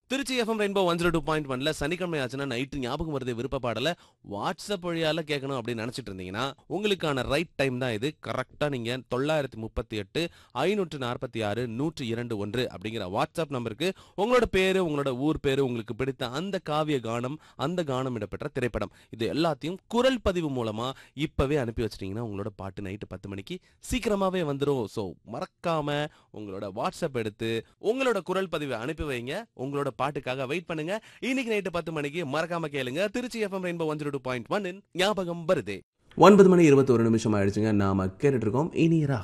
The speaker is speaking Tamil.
Trichy FM rainbow one zero two point ஒன்ல சனிக்கிழமை ஆச்சுன்னா நைட்டு ஞாபகம் வருது விருப்ப பாடல வாட்ஸ்அப் வழியால கேட்கணும் அப்படின்னு நினைச்சிட்டு இருந்தீங்கன்னா உங்களுக்கான ரைட் டைம் தான் இது கரெக்டா நீங்க தொள்ளாயிரத்தி முப்பத்தி எட்டு ஐநூற்று நாற்பத்தி ஆறு நூற்று இரண்டு ஒன்று அப்படிங்கிற வாட்ஸ்அப் நம்பருக்கு உங்களோட பேரு உங்களோட ஊர் பேரு உங்களுக்கு பிடித்த அந்த காவிய கானம் அந்த கானம் இடம்பெற்ற திரைப்படம் இது எல்லாத்தையும் குரல் பதிவு மூலமா இப்பவே அனுப்பி வச்சிட்டீங்கன்னா உங்களோட பாட்டு நைட்டு பத்து மணிக்கு சீக்கிரமாவே வந்துடும் ஸோ மறக்காம உங்களோட வாட்ஸ்அப் எடுத்து உங்களோட குரல் பதிவை அனுப்பி வைங்க உங்களோட பாட்டுக்காக வெயிட் பண்ணுங்க இன்னைக்கு நைட்டு பத்து மணிக்கு மறக்காம கேளுங்க Trichy FM rainbow one zero two point one ஞாபகம் வருதே ஒன்பது மணி இருபத்தொரு நிமிஷம் ஆயிடுச்சுங்க நாம கேட்டுட்டு இருக்கோம் இனி ராகம்